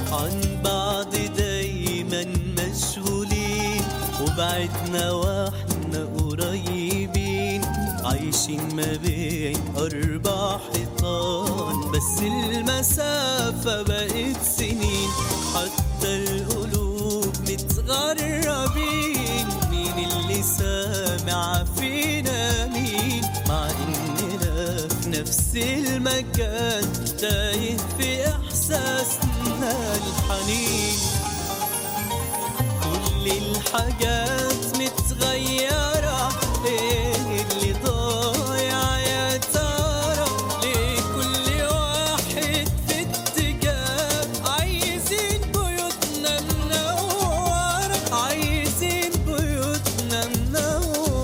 عن بعض دايما مشغولين وبعدنا واحنا قريبين عايشين ما بين أربع حيطان بس المسافة بقت سنين حتى القلوب متغربين مين اللي سامع فينا مين مع إننا في نفس المكان تايه في إحساسنا الحنين كل الحاجات متغيرة ايه اللي ضايع يا ترى ليه كل واحد في اتجاه عايزين بيوتنا منورة عايزين بيوتنا منورة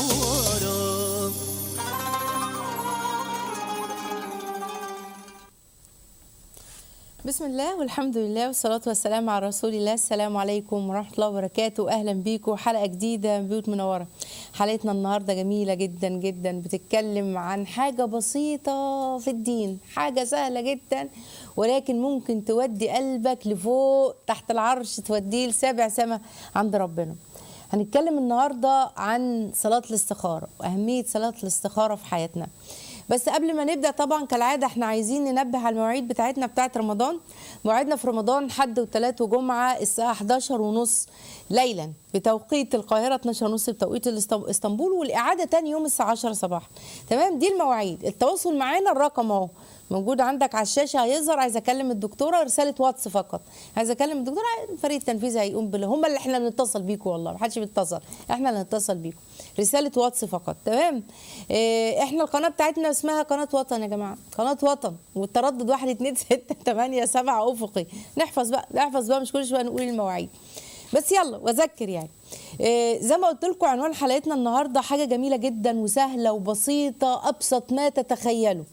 بسم الله والحمد لله والصلاة والسلام على رسول الله السلام عليكم ورحمة الله وبركاته أهلا بيكم حلقة جديدة من بيوت منورة حلقتنا النهاردة جميلة جدا جدا بتتكلم عن حاجة بسيطة في الدين حاجة سهلة جدا ولكن ممكن تودي قلبك لفوق تحت العرش توديه لسابع سما عند ربنا هنتكلم النهاردة عن صلاة الاستخارة وأهمية صلاة الاستخارة في حياتنا بس قبل ما نبدا طبعا كالعاده احنا عايزين ننبه على المواعيد بتاعتنا بتاعت رمضان موعدنا في رمضان حد وثلاث وجمعه الساعه 11 ونص ليلا بتوقيت القاهره 12 ونص بتوقيت الاست- اسطنبول والاعاده تاني يوم الساعه 10 صباحا تمام دي المواعيد التواصل معانا الرقم اهو موجود عندك على الشاشه هيظهر عايز اكلم الدكتوره رساله واتس فقط عايز اكلم الدكتوره الفريق التنفيذي هيقوم بال هم اللي احنا بنتصل بيكم والله محدش بيتصل احنا اللي هنتصل بيكم رساله واتس فقط تمام اه احنا القناه بتاعتنا اسمها قناه وطن يا جماعه قناه وطن والتردد 1 2 6 8 7 افقي نحفظ بقى نحفظ بقى مش كل شويه نقول المواعيد بس يلا واذكر يعني إيه زي ما قلت لكم عنوان حلقتنا النهارده حاجه جميله جدا وسهله وبسيطه ابسط ما تتخيلوا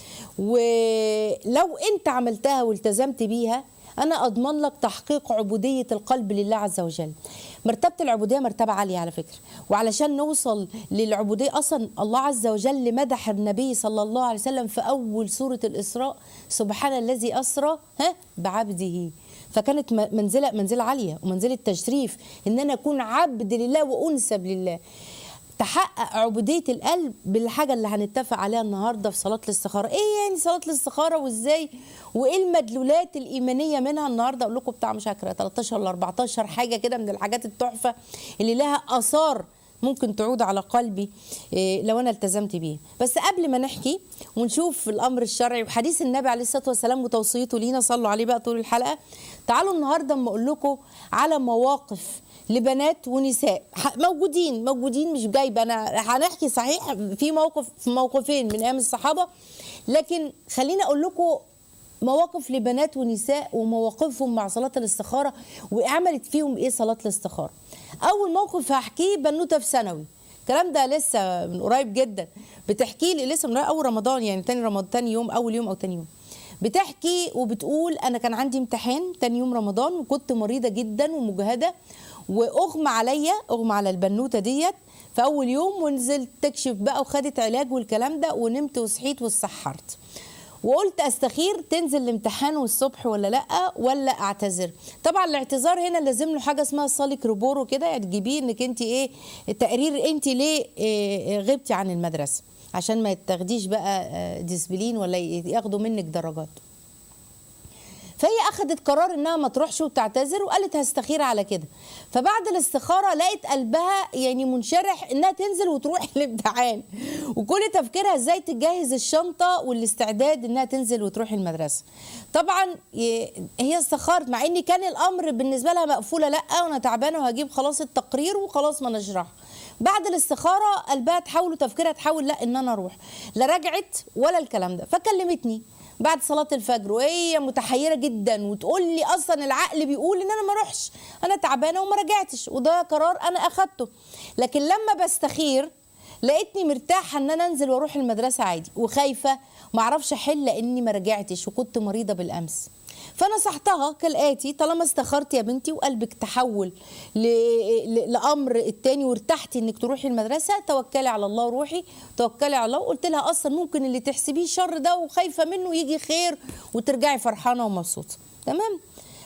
ولو انت عملتها والتزمت بيها انا اضمن لك تحقيق عبوديه القلب لله عز وجل مرتبه العبوديه مرتبه عاليه على فكره وعلشان نوصل للعبوديه اصلا الله عز وجل مدح النبي صلى الله عليه وسلم في اول سوره الاسراء سبحان الذي اسرى ها بعبده فكانت م- منزله منزله عاليه ومنزله تشريف ان انا اكون عبد لله وانسب لله تحقق عبودية القلب بالحاجة اللي هنتفق عليها النهاردة في صلاة الاستخارة ايه يعني صلاة الاستخارة وازاي وايه المدلولات الإيمانية منها النهاردة اقول لكم بتاع مش فاكرة 13 ولا 14 حاجة كده من الحاجات التحفة اللي لها آثار ممكن تعود على قلبي إيه، لو انا التزمت بيه بس قبل ما نحكي ونشوف الامر الشرعي وحديث النبي عليه الصلاه والسلام وتوصيته لينا صلوا عليه بقى طول الحلقه تعالوا النهارده اما اقول لكم على مواقف لبنات ونساء ح- موجودين موجودين مش جايبه انا هنحكي صحيح في موقف في موقفين من ايام الصحابه لكن خليني اقول لكم مواقف لبنات ونساء ومواقفهم مع صلاة الاستخارة وعملت فيهم ايه صلاة الاستخارة اول موقف هحكيه بنوتة في ثانوي الكلام ده لسه من قريب جدا بتحكي لي لسه من اول رمضان يعني تاني رمضان تاني يوم اول يوم او تاني يوم بتحكي وبتقول انا كان عندي امتحان تاني يوم رمضان وكنت مريضه جدا ومجهده واغمى عليا اغمى على البنوته ديت في اول يوم ونزلت تكشف بقى وخدت علاج والكلام ده ونمت وصحيت واتسحرت وقلت استخير تنزل الامتحان والصبح ولا لا ولا اعتذر طبعا الاعتذار هنا لازم له حاجه اسمها صالك ريبورو كده يعني تجيبيه انك انت ايه تقرير انت ليه إيه غبتي عن المدرسه عشان ما تاخديش بقى آه، ديسبلين ولا ياخدوا منك درجات فهي اخذت قرار انها ما تروحش وتعتذر وقالت هستخير على كده فبعد الاستخاره لقت قلبها يعني منشرح انها تنزل وتروح الامتحان وكل تفكيرها ازاي تجهز الشنطه والاستعداد انها تنزل وتروح المدرسه طبعا ي- هي استخارت مع ان كان الامر بالنسبه لها مقفوله لا وانا تعبانه وهجيب خلاص التقرير وخلاص ما نشرح بعد الاستخاره قلبها تحاول وتفكيرها تحاول لا ان انا اروح لا رجعت ولا الكلام ده فكلمتني بعد صلاه الفجر وهي متحيره جدا وتقول لي اصلا العقل بيقول ان انا ما اروحش انا تعبانه وما رجعتش وده قرار انا اخدته لكن لما بستخير لقيتني مرتاحه ان انا انزل واروح المدرسه عادي وخايفه ما اعرفش احل لاني ما رجعتش وكنت مريضه بالامس فنصحتها كالاتي طالما استخرت يا بنتي وقلبك تحول ل... ل... لامر التاني وارتحتي انك تروحي المدرسه توكلي على الله وروحي توكلي على الله وقلت لها اصلا ممكن اللي تحسبيه شر ده وخايفه منه يجي خير وترجعي فرحانه ومبسوطه تمام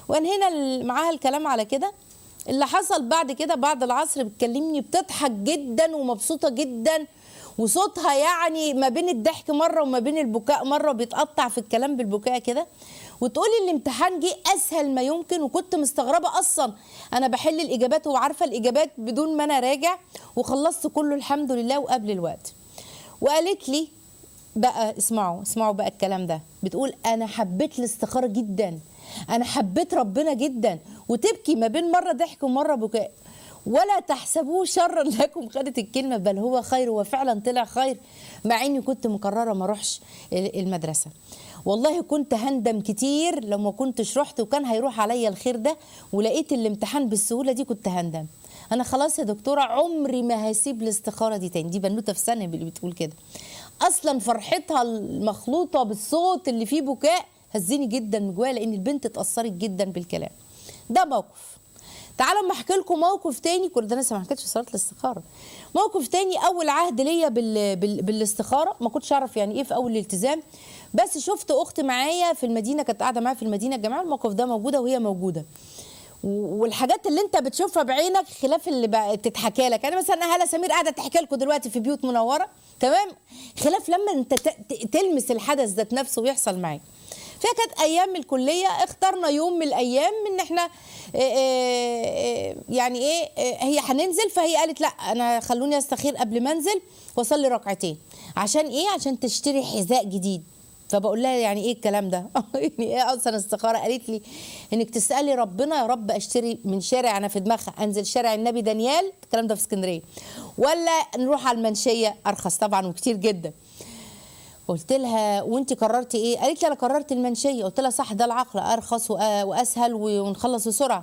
وانهينا ال- معاها الكلام على كده اللي حصل بعد كده بعد العصر بتكلمني بتضحك جدا ومبسوطه جدا وصوتها يعني ما بين الضحك مره وما بين البكاء مره بيتقطع في الكلام بالبكاء كده وتقولي الامتحان جه اسهل ما يمكن وكنت مستغربه اصلا انا بحل الاجابات وعارفه الاجابات بدون ما انا راجع وخلصت كله الحمد لله وقبل الوقت وقالت لي بقى اسمعوا اسمعوا بقى الكلام ده بتقول انا حبيت الاستخاره جدا انا حبيت ربنا جدا وتبكي ما بين مره ضحك ومره بكاء ولا تحسبوه شرا لكم خدت الكلمه بل هو خير وفعلا طلع خير مع اني كنت مقرره ما اروحش المدرسه والله كنت هندم كتير لو ما كنتش رحت وكان هيروح عليا الخير ده ولقيت الامتحان بالسهوله دي كنت هندم انا خلاص يا دكتوره عمري ما هسيب الاستخاره دي تاني دي بنوته في سنه اللي بتقول كده اصلا فرحتها المخلوطه بالصوت اللي فيه بكاء هزني جدا من جوايا لان البنت اتاثرت جدا بالكلام ده موقف تعالوا اما احكي لكم موقف تاني كل ده انا لسه ما حكيتش صلاه الاستخاره موقف تاني اول عهد ليا بال... بال... بالاستخاره ما كنتش اعرف يعني ايه في اول الالتزام بس شفت اخت معايا في المدينه كانت قاعده معايا في المدينه الجامعه الموقف ده موجوده وهي موجوده و- والحاجات اللي انت بتشوفها بعينك خلاف اللي بقى تتحكى لك يعني مثلا هلا سمير قاعده تحكي لكم دلوقتي في بيوت منوره تمام خلاف لما انت ت- ت- تلمس الحدث ذات نفسه ويحصل معاك فهي كانت ايام الكليه اخترنا يوم من الايام ان احنا اه، اه، اه، يعني ايه اه، هي هننزل فهي قالت لا انا خلوني استخير قبل ما انزل واصلي ركعتين عشان ايه عشان تشتري حذاء جديد فبقول لها يعني ايه الكلام ده يعني ايه اصلا استخاره قالت لي انك تسالي ربنا يا رب اشتري من شارع انا في دماغها انزل شارع النبي دانيال الكلام ده في اسكندريه ولا نروح على المنشيه ارخص طبعا وكتير جدا قلت لها وانت قررتي ايه قالت لي انا قررت المنشيه قلت لها صح ده العقل ارخص وأ- واسهل ونخلص بسرعه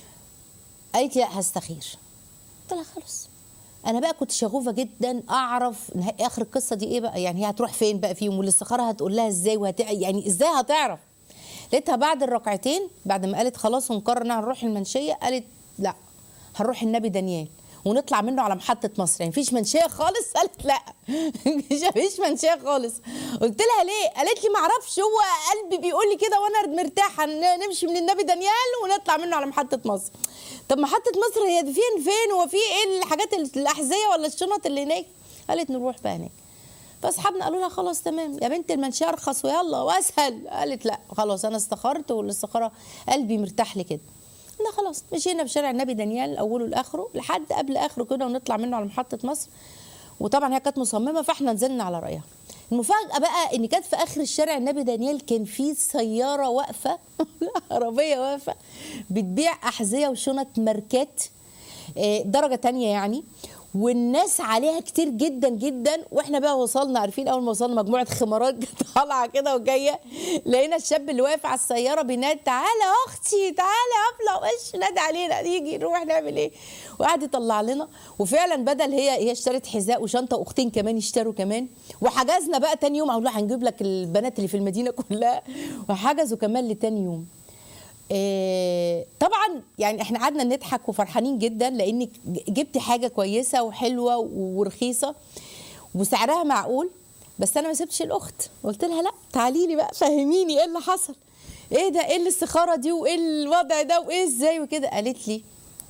قالت لي لا هستخير قلت لها خلاص انا بقى كنت شغوفه جدا اعرف نهاية اخر القصه دي ايه بقى يعني هي هتروح فين بقى فيهم والاستخاره هتقول لها ازاي وهت... يعني ازاي هتعرف لقيتها بعد الركعتين بعد ما قالت خلاص ونقرر انها نروح المنشيه قالت لا هنروح النبي دانيال ونطلع منه على محطة مصر يعني مفيش منشية خالص قالت لا مفيش منشية خالص قلت لها ليه قالت لي معرفش هو قلبي بيقول لي كده وانا مرتاحة ن- نمشي من النبي دانيال ونطلع منه على محطة مصر طب محطة مصر هي دي فين فين هو في ايه الحاجات ال- الأحذية ولا الشنط اللي هناك قالت نروح بقى هناك فاصحابنا قالوا لها خلاص تمام يا بنت المنشيه ارخص ويلا واسهل قالت لا خلاص انا استخرت والاستخاره قلبي مرتاح لي كده لا خلاص مشينا بشارع النبي دانيال اوله لاخره لحد قبل اخره كده ونطلع منه على محطه مصر وطبعا هي كانت مصممه فاحنا نزلنا على رايها المفاجاه بقى ان كانت في اخر الشارع النبي دانيال كان في سياره واقفه عربيه واقفه بتبيع احذيه وشنط ماركات آه، درجه تانية يعني والناس عليها كتير جدا جدا واحنا بقى وصلنا عارفين اول ما وصلنا مجموعه خمارات طالعه كده وجايه لقينا الشاب اللي واقف على السياره بينادي تعالى يا اختي تعالى ابله وش نادي علينا يجي نروح نعمل ايه وقعد يطلع لنا وفعلا بدل هي هي اشترت حذاء وشنطه واختين كمان يشتروا كمان وحجزنا بقى تاني يوم اقول له هنجيب لك البنات اللي في المدينه كلها وحجزوا كمان لتاني يوم إيه، طبعا يعني احنا قعدنا نضحك وفرحانين جدا لانك جبت حاجه كويسه وحلوه ورخيصه وسعرها معقول بس انا ما سبتش الاخت قلت لها لا تعالي لي بقى فهميني ايه اللي حصل ايه ده ايه الاستخاره دي وايه الوضع ده وايه ازاي وكده قالت لي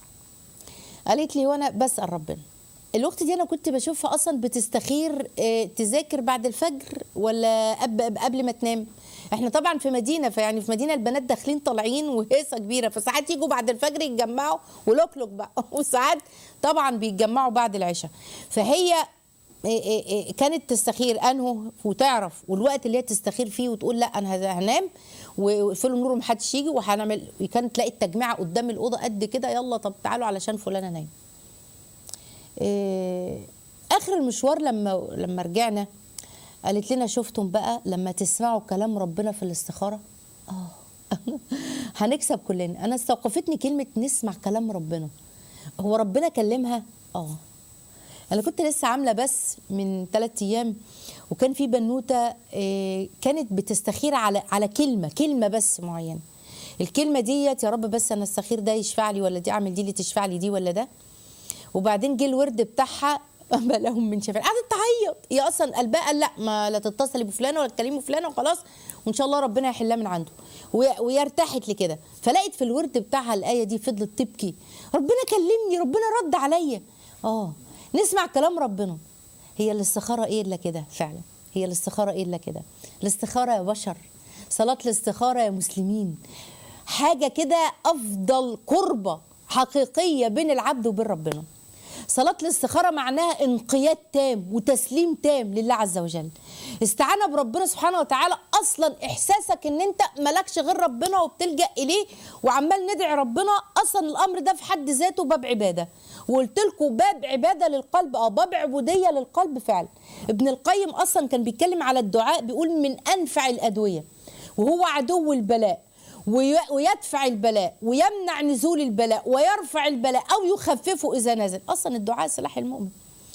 قالت لي وانا بسال ربنا الاخت دي انا كنت بشوفها اصلا بتستخير آه، تذاكر بعد الفجر ولا قبل قبل ما تنام احنا طبعا في مدينه فيعني في مدينه البنات داخلين طالعين وهيصه كبيره فساعات يجوا بعد الفجر يتجمعوا ولوكلوك بقى وساعات طبعا بيتجمعوا بعد العشاء فهي إيه إيه إيه كانت تستخير انه وتعرف والوقت اللي هي تستخير فيه وتقول لا انا هز- هنام ويقفلوا النور ومحدش يجي وهنعمل كانت تلاقي التجميعه قدام الاوضه قد كده يلا طب تعالوا علشان فلانه نايم إيه، اخر المشوار لما لما رجعنا قالت لنا شفتم بقى لما تسمعوا كلام ربنا في الاستخاره اه هنكسب كلنا انا استوقفتني كلمه نسمع كلام ربنا هو ربنا كلمها اه انا كنت لسه عامله بس من ثلاثة ايام وكان في بنوته آه، كانت بتستخير على على كلمه كلمه بس معينه الكلمه ديت يا رب بس انا استخير ده يشفع لي ولا دي اعمل دي اللي تشفع لي دي ولا ده وبعدين جه الورد بتاعها فما لهم من شفاعة قعدت تعيط هي اصلا قلبها قال لا ما لا تتصلي بفلانه ولا تكلمي فلانه وخلاص وان شاء الله ربنا يحلها من عنده وهي وهي ارتاحت لكده فلقيت في الورد بتاعها الايه دي فضلت تبكي ربنا كلمني ربنا رد عليا اه نسمع كلام ربنا هي الاستخاره ايه الا كده فعلا هي الاستخاره ايه الا كده الاستخاره يا بشر صلاه الاستخاره يا مسلمين حاجه كده افضل قربه حقيقيه بين العبد وبين ربنا صلاة الاستخارة معناها انقياد تام وتسليم تام لله عز وجل استعانة بربنا سبحانه وتعالى أصلا إحساسك إن أنت ملكش غير ربنا وبتلجأ إليه وعمال ندعي ربنا أصلا الأمر ده في حد ذاته باب عبادة وقلت لكم باب عبادة للقلب أو باب عبودية للقلب فعلا ابن القيم أصلا كان بيتكلم على الدعاء بيقول من أنفع الأدوية وهو عدو البلاء وي- ويدفع البلاء ويمنع نزول البلاء ويرفع البلاء او يخففه اذا نزل اصلا الدعاء سلاح المؤمن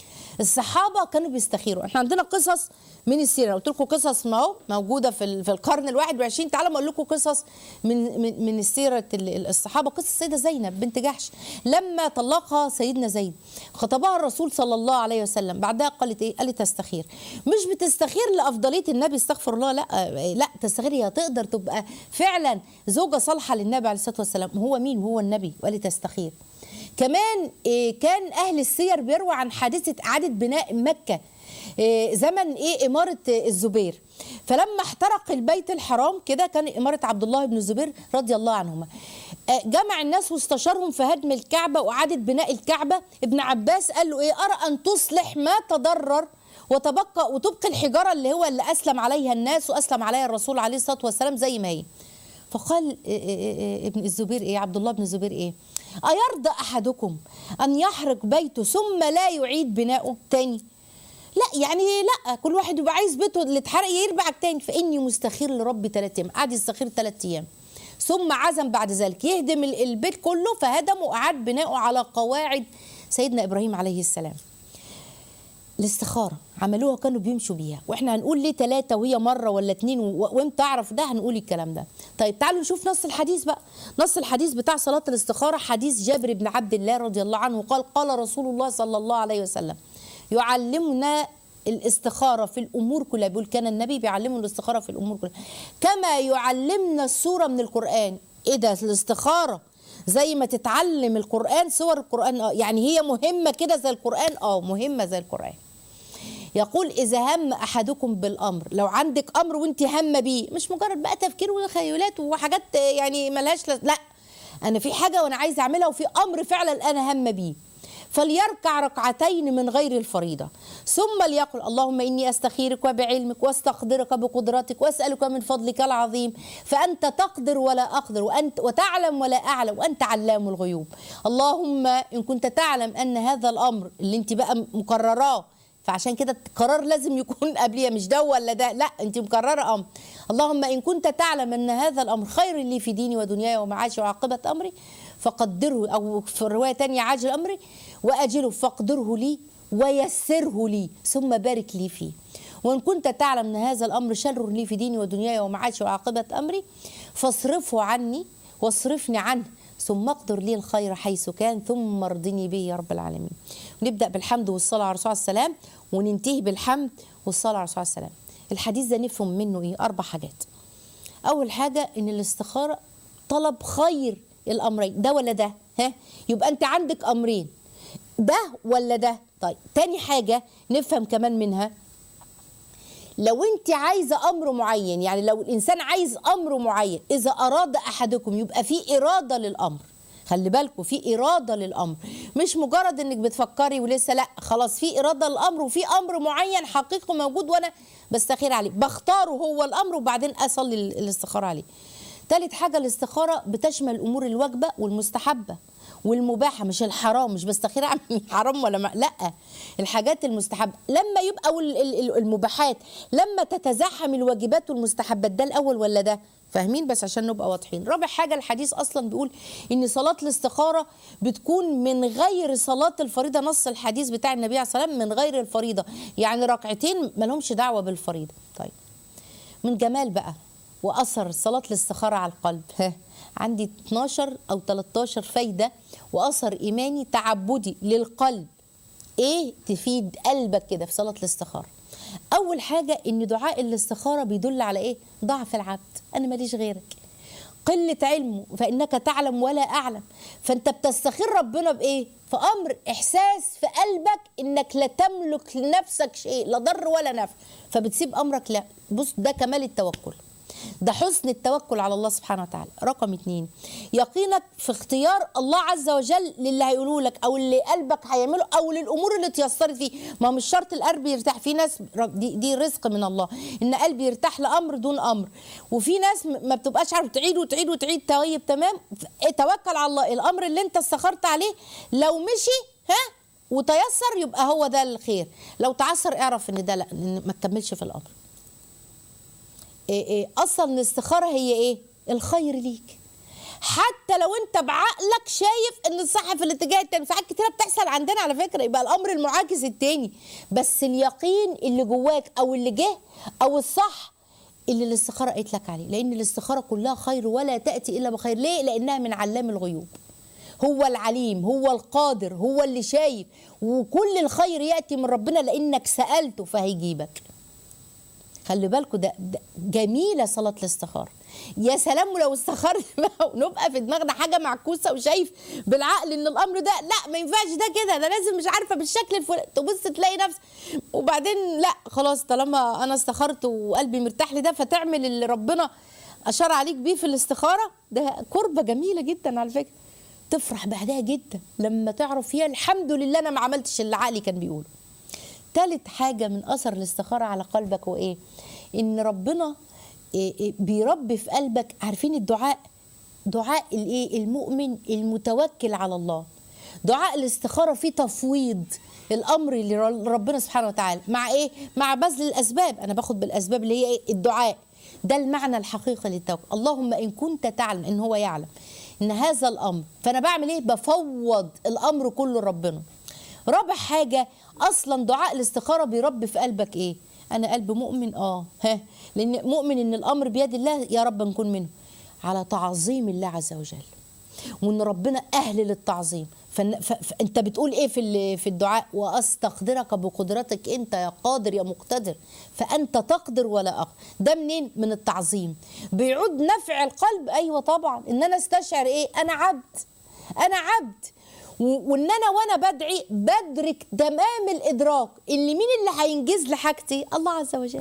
الصحابه كانوا بيستخيروا احنا عندنا قصص من السيره قلت لكم قصص ما هو موجوده في ال- في القرن الواحد والعشرين تعالوا اقول لكم قصص من من من السيره ال- الصحابه قصه السيده زينب بنت جحش لما طلقها سيدنا زيد خطبها الرسول صلى الله عليه وسلم بعدها قالت ايه قالت تستخير مش بتستخير لافضليه النبي استغفر الله لا لا تستخير هي تقدر تبقى فعلا زوجه صالحه للنبي عليه الصلاه والسلام هو مين هو النبي وقالت تستخير كمان إيه، كان اهل السير بيروى عن حادثه اعاده بناء مكه إيه، زمن ايه اماره إيه، الزبير فلما احترق البيت الحرام كده كان اماره عبد الله بن الزبير رضي الله عنهما آه، جمع الناس واستشارهم في هدم الكعبه واعاده بناء الكعبه ابن عباس قال له ايه ارى ان تصلح ما تضرر وتبقى وتبقي الحجاره اللي هو اللي اسلم عليها الناس واسلم عليها الرسول عليه الصلاه والسلام زي ما هي فقال إيه إيه إيه ابن الزبير ايه عبد الله بن الزبير ايه ايرضى احدكم ان يحرق بيته ثم لا يعيد بناؤه تاني لا يعني لا كل واحد يبقى عايز بيته اللي اتحرق يربع تاني فاني مستخير لربي ثلاث ايام قعد يستخير ثلاث ايام ثم عزم بعد ذلك يهدم ال- البيت كله فهدم واعاد بناؤه على قواعد سيدنا ابراهيم عليه السلام الاستخارة عملوها كانوا بيمشوا بيها واحنا هنقول ليه ثلاثة وهي مرة ولا اتنين و- وامتى اعرف ده هنقول الكلام ده طيب تعالوا نشوف نص الحديث بقى نص الحديث بتاع صلاة الاستخارة حديث جابر بن عبد الله رضي الله عنه قال قال رسول الله صلى الله عليه وسلم يعلمنا الاستخارة في الأمور كلها بيقول كان النبي بيعلمنا الاستخارة في الأمور كلها كما يعلمنا السورة من القرآن إيه ده الاستخارة زي ما تتعلم القرآن سور القرآن آه يعني هي مهمة كده زي القرآن اه مهمة زي القرآن يقول إذا هم أحدكم بالأمر لو عندك أمر وأنت همة بيه مش مجرد بقى تفكير وخيالات وحاجات يعني ملهاش لز- لا أنا في حاجة وأنا عايزة أعملها وفي أمر فعلا أنا همة بيه فليركع ركعتين من غير الفريضة ثم ليقل اللهم إني أستخيرك وبعلمك واستقدرك بقدرتك وأسألك من فضلك العظيم فأنت تقدر ولا أقدر وأنت وتعلم ولا أعلم وأنت علام الغيوب اللهم إن كنت تعلم أن هذا الأمر اللي أنت بقى مقرراه فعشان كده القرار لازم يكون قبليه مش ده ولا ده لا انت مقرره امر اللهم ان كنت تعلم ان هذا الامر خير لي في ديني ودنياي ومعاشي وعاقبه امري فقدره او في روايه تانية عاجل امري واجله فاقدره لي ويسره لي ثم بارك لي فيه وان كنت تعلم ان هذا الامر شر لي في ديني ودنياي ومعاشي وعاقبه امري فاصرفه عني واصرفني عنه ثم اقدر لي الخير حيث كان ثم ارضني به يا رب العالمين نبدا بالحمد والصلاه على الرسول عليه السلام وننتهي بالحمد والصلاه على الرسول عليه السلام الحديث ده نفهم منه ايه اربع حاجات اول حاجه ان الاستخاره طلب خير الامرين ده ولا ده ها يبقى انت عندك امرين ده ولا ده طيب تاني حاجه نفهم كمان منها لو انت عايزه امر معين يعني لو الانسان عايز امر معين اذا اراد احدكم يبقى في اراده للامر خلي بالكم في اراده للامر مش مجرد انك بتفكري ولسه لا خلاص في اراده للامر وفي امر معين حقيقي موجود وانا بستخير عليه بختاره هو الامر وبعدين اصلي ال- الاستخاره عليه تالت حاجه الاستخاره بتشمل الامور الواجبه والمستحبه والمباحه مش الحرام مش بستخير عن حرام ولا ما لا الحاجات المستحبه لما يبقى وال- ال- ال- المباحات لما تتزاحم الواجبات والمستحبات ده الاول ولا ده فاهمين بس عشان نبقى واضحين رابع حاجه الحديث اصلا بيقول ان صلاه الاستخاره بتكون من غير صلاه الفريضه نص الحديث بتاع النبي عليه الصلاه والسلام من غير الفريضه يعني ركعتين ما لهمش دعوه بالفريضه طيب من جمال بقى واثر صلاه الاستخاره على القلب ها عندي 12 او 13 فايده واثر ايماني تعبدي للقلب ايه تفيد قلبك كده في صلاه الاستخاره اول حاجه ان دعاء الاستخاره بيدل على ايه ضعف العبد انا ماليش غيرك قلة علمه فإنك تعلم ولا أعلم فأنت بتستخير ربنا بإيه؟ في أمر إحساس في قلبك إنك لا تملك لنفسك شيء لا ضر ولا نفع فبتسيب أمرك لا بص ده كمال التوكل ده حسن التوكل على الله سبحانه وتعالى رقم اتنين يقينك في اختيار الله عز وجل للي هيقولوا لك او اللي قلبك هيعمله او للامور اللي اتيسرت فيه ما هو مش شرط القلب يرتاح في ناس دي, دي رزق من الله ان قلبي يرتاح لامر دون امر وفي ناس ما بتبقاش عارف تعيد وتعيد وتعيد طيب تمام توكل على الله الامر اللي انت استخرت عليه لو مشي ها وتيسر يبقى هو ده الخير لو تعسر اعرف ان ده لا إن ما تكملش في الامر إيه إيه اصلا الاستخاره هي ايه الخير ليك حتى لو انت بعقلك شايف ان الصح في الاتجاه التاني ساعات كتيره بتحصل عندنا على فكره يبقى الامر المعاكس التاني بس اليقين اللي جواك او اللي جه او الصح اللي الاستخاره قالت لك عليه لان الاستخاره كلها خير ولا تاتي الا بخير ليه لانها من علام الغيوب هو العليم هو القادر هو اللي شايف وكل الخير ياتي من ربنا لانك سالته فهيجيبك خلي بالكم ده, ده جميله صلاه الاستخاره يا سلام لو استخرت بقى ونبقى في دماغنا حاجه معكوسه وشايف بالعقل ان الامر ده لا ما ينفعش ده كده ده لازم مش عارفه بالشكل الفلاني تبص تلاقي نفسك وبعدين لا خلاص طالما انا استخرت وقلبي مرتاح لده فتعمل اللي ربنا اشار عليك بيه في الاستخاره ده قربه جميله جدا على فكره تفرح بعدها جدا لما تعرف فيها الحمد لله انا ما عملتش اللي عقلي كان بيقوله تالت حاجة من أثر الاستخارة على قلبك وإيه؟ إن ربنا إيه إيه بيربي في قلبك عارفين الدعاء دعاء الإيه؟ المؤمن المتوكل على الله دعاء الاستخارة فيه تفويض الأمر لربنا سبحانه وتعالى مع إيه؟ مع بذل الأسباب أنا باخد بالأسباب اللي هي إيه؟ الدعاء ده المعنى الحقيقي للتوكل اللهم إن كنت تعلم إن هو يعلم إن هذا الأمر فأنا بعمل إيه؟ بفوض الأمر كله لربنا رابع حاجة أصلا دعاء الاستخارة بيربي في قلبك إيه؟ أنا قلب مؤمن آه ها لأن مؤمن إن الأمر بيد الله يا رب نكون منه على تعظيم الله عز وجل وإن ربنا أهل للتعظيم فأنت بتقول إيه في في الدعاء وأستقدرك بقدرتك أنت يا قادر يا مقتدر فأنت تقدر ولا أقدر ده منين؟ من التعظيم بيعود نفع القلب أيوة طبعا إن أنا استشعر إيه؟ أنا عبد أنا عبد وان انا وانا بدعي بدرك تمام الادراك اللي مين اللي هينجز لي حاجتي الله عز وجل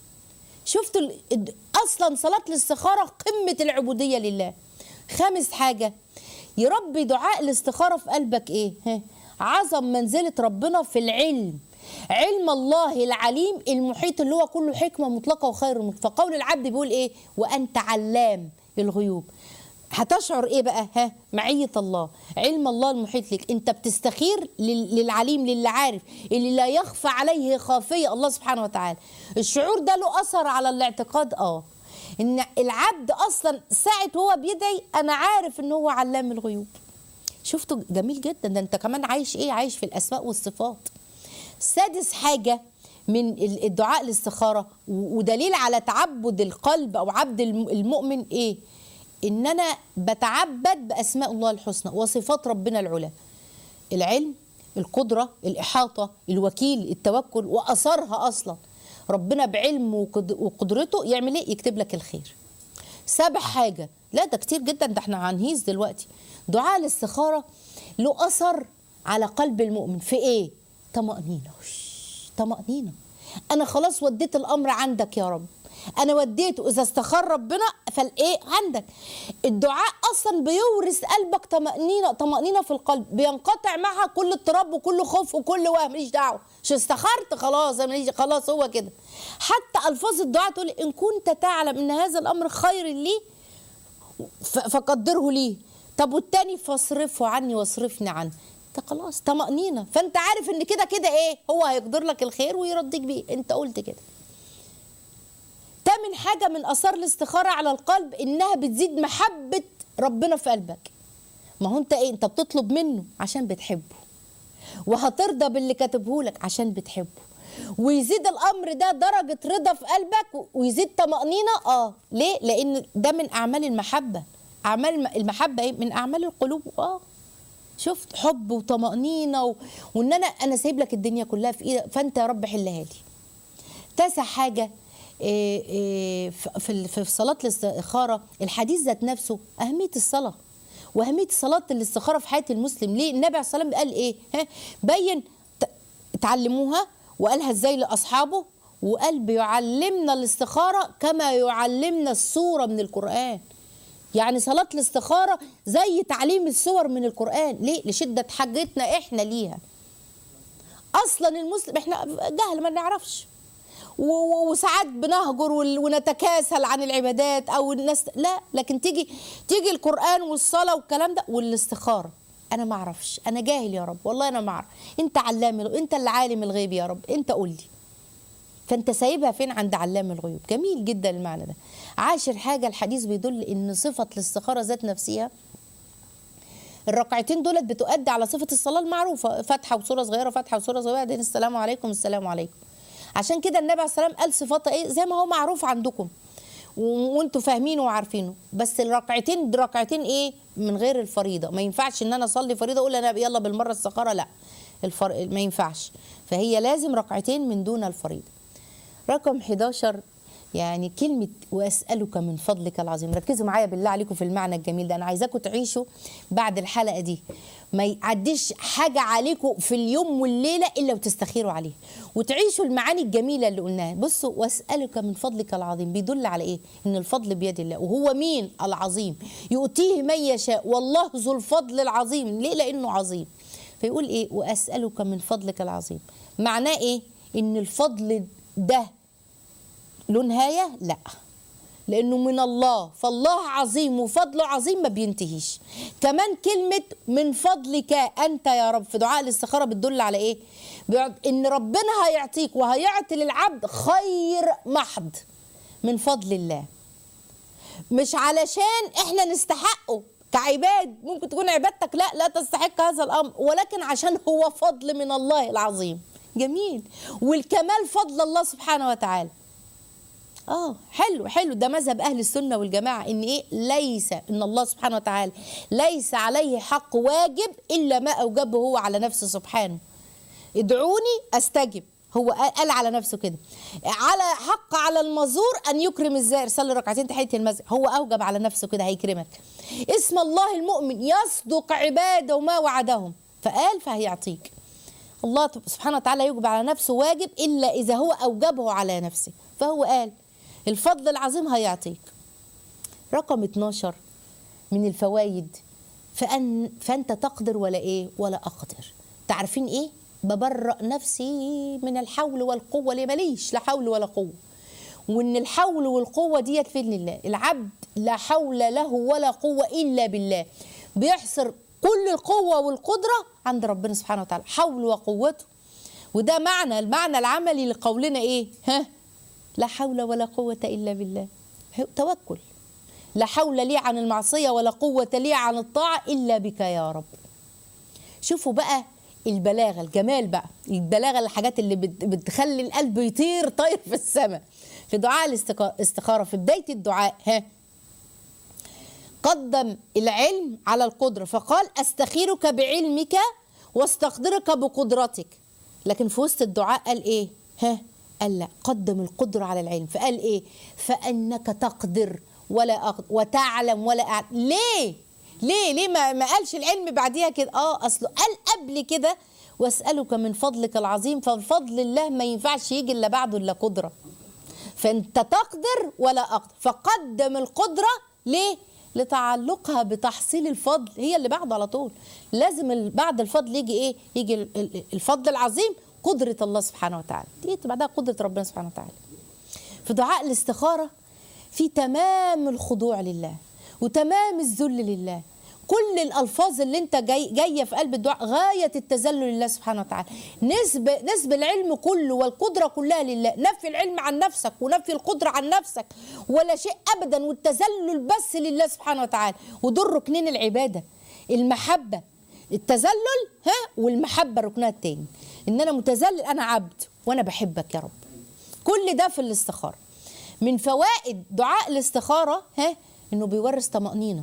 شفتوا اصلا صلاه الاستخاره قمه العبوديه لله خامس حاجه يربي دعاء الاستخاره في قلبك ايه ها؟ عظم منزله ربنا في العلم علم الله العليم المحيط اللي هو كله حكمه مطلقه وخير مطلق فقول العبد بيقول ايه وانت علام الغيوب هتشعر ايه بقى ها معيه الله علم الله المحيط لك انت بتستخير للعليم للي عارف اللي لا يخفى عليه خافيه الله سبحانه وتعالى الشعور ده له اثر على الاعتقاد اه ان العبد اصلا ساعه وهو بيدعي انا عارف ان هو علام الغيوب شفتوا جميل جدا ده انت كمان عايش ايه عايش في الاسماء والصفات سادس حاجه من الدعاء الاستخاره ودليل على تعبد القلب او عبد المؤمن ايه ان انا بتعبد باسماء الله الحسنى وصفات ربنا العلى العلم القدره الاحاطه الوكيل التوكل واثرها اصلا ربنا بعلمه وقدرته يعمل ايه يكتب لك الخير سابع حاجه لا ده كتير جدا ده احنا هنهيز دلوقتي دعاء الاستخاره له اثر على قلب المؤمن في ايه طمانينه طمانينه انا خلاص وديت الامر عندك يا رب انا وديته اذا استخار ربنا فالايه عندك الدعاء اصلا بيورث قلبك طمانينه طمانينه في القلب بينقطع معها كل اضطراب وكل خوف وكل وهم ماليش دعوه مش استخرت خلاص ماليش خلاص هو كده حتى الفاظ الدعاء تقول ان كنت تعلم ان هذا الامر خير لي فقدره لي طب والتاني فاصرفه عني واصرفني عنه انت خلاص طمأنينة فانت عارف ان كده كده ايه هو هيقدر لك الخير ويرضيك بيه انت قلت كده تامن حاجة من آثار الاستخارة على القلب إنها بتزيد محبة ربنا في قلبك ما هو أنت إيه أنت بتطلب منه عشان بتحبه وهترضى باللي كاتبه لك عشان بتحبه ويزيد الأمر ده درجة رضا في قلبك ويزيد طمأنينة آه ليه؟ لأن ده من أعمال المحبة أعمال المحبة إيه؟ من أعمال القلوب آه شفت حب وطمأنينة و... وان انا انا سايب لك الدنيا كلها في ايدك فانت يا رب حلها لي تاسع حاجة إيه إيه ف- في ال- في صلاة الاستخارة الحديث ذات نفسه أهمية الصلاة وأهمية صلاة الاستخارة في حياة المسلم ليه النبي عليه الصلاة والسلام قال إيه ها بين ت- اتعلموها وقالها ازاي لأصحابه وقال بيعلمنا الاستخارة كما يعلمنا السورة من القرآن يعني صلاة الاستخارة زي تعليم السور من القرآن ليه لشدة حاجتنا احنا ليها اصلا المسلم احنا جهل ما نعرفش و- و- وساعات بنهجر وال- ونتكاسل عن العبادات او الناس لا لكن تيجي تيجي القران والصلاه والكلام ده والاستخاره انا ما اعرفش انا جاهل يا رب والله انا ما اعرف انت علام الغ- انت اللي عالم الغيب يا رب انت قول لي فانت سايبها فين عند علام الغيوب جميل جدا المعنى ده عاشر حاجه الحديث بيدل ان صفه الاستخاره ذات نفسها الركعتين دولت بتؤدي على صفه الصلاه المعروفه فتحه وسوره صغيره فتحه وسوره صغيره بعدين السلام عليكم السلام عليكم عشان كده النبي عليه السلام قال صفاتها ايه زي ما هو معروف عندكم و- وانتوا فاهمينه وعارفينه بس الركعتين ركعتين ايه من غير الفريضه ما ينفعش ان انا اصلي فريضه اقول انا يلا بالمره السخاره لا الفر... ما ينفعش فهي لازم ركعتين من دون الفريضه رقم 11 يعني كلمة وأسألك من فضلك العظيم ركزوا معايا بالله عليكم في المعنى الجميل ده أنا عايزاكم تعيشوا بعد الحلقة دي ما يعديش حاجة عليكم في اليوم والليلة إلا وتستخيروا عليه وتعيشوا المعاني الجميلة اللي قلناها بصوا وأسألك من فضلك العظيم بيدل على إيه إن الفضل بيد الله وهو مين العظيم يؤتيه من يشاء والله ذو الفضل العظيم ليه لأنه عظيم فيقول إيه وأسألك من فضلك العظيم معناه إيه إن الفضل ده له نهاية؟ لا لأنه من الله فالله عظيم وفضله عظيم ما بينتهيش كمان كلمة من فضلك أنت يا رب في دعاء الاستخارة بتدل على إيه؟ بيقعد إن ربنا هيعطيك وهيعطي للعبد خير محض من فضل الله مش علشان احنا نستحقه كعباد ممكن تكون عبادتك لا لا تستحق هذا الامر ولكن عشان هو فضل من الله العظيم جميل والكمال فضل الله سبحانه وتعالى اه حلو حلو ده مذهب اهل السنه والجماعه ان ايه ليس ان الله سبحانه وتعالى ليس عليه حق واجب الا ما اوجبه هو على نفسه سبحانه ادعوني استجب هو قال على نفسه كده على حق على المزور ان يكرم الزائر صلي ركعتين تحيه المسجد هو اوجب على نفسه كده هيكرمك اسم الله المؤمن يصدق عباده ما وعدهم فقال فهيعطيك الله سبحانه وتعالى يوجب على نفسه واجب الا اذا هو اوجبه على نفسه فهو قال الفضل العظيم هيعطيك رقم 12 من الفوائد فأن فأنت تقدر ولا إيه ولا أقدر تعرفين إيه ببرأ نفسي من الحول والقوة ليه ماليش لا حول ولا قوة وإن الحول والقوة ديت فين لله العبد لا حول له ولا قوة إلا بالله بيحصر كل القوة والقدرة عند ربنا سبحانه وتعالى حول وقوته وده معنى المعنى العملي لقولنا إيه ها لا حول ولا قوة إلا بالله توكل لا حول لي عن المعصية ولا قوة لي عن الطاعة إلا بك يا رب شوفوا بقى البلاغة الجمال بقى البلاغة الحاجات اللي بت- بتخلي القلب يطير طاير في السماء في دعاء الاستقا- الاستخارة في بداية الدعاء ها قدم العلم على القدرة فقال أستخيرك بعلمك واستقدرك بقدرتك لكن في وسط الدعاء قال إيه ها قال لا قدم القدرة على العلم فقال إيه فأنك تقدر ولا أقدر وتعلم ولا أعلم ليه ليه ليه ما, ما قالش العلم بعديها كده اه اصله قال قبل كده واسالك من فضلك العظيم فبفضل الله ما ينفعش يجي الا بعده الا قدره فانت تقدر ولا اقدر فقدم القدره ليه لتعلقها بتحصيل الفضل هي اللي بعد على طول لازم ال- بعد الفضل يجي ايه يجي ال- ال- الفضل العظيم قدره الله سبحانه وتعالى تيجي بعدها قدره ربنا سبحانه وتعالى في دعاء الاستخاره في تمام الخضوع لله وتمام الذل لله كل الالفاظ اللي انت جاي جايه في قلب الدعاء غايه التذلل لله سبحانه وتعالى نسب نسب العلم كله والقدره كلها لله نفي العلم عن نفسك ونفي القدره عن نفسك ولا شيء ابدا والتذلل بس لله سبحانه وتعالى ودول ركنين العباده المحبه التذلل ها والمحبه ركنها التاني ان انا متذلل انا عبد وانا بحبك يا رب كل ده في الاستخاره من فوائد دعاء الاستخاره ها انه بيورث طمانينه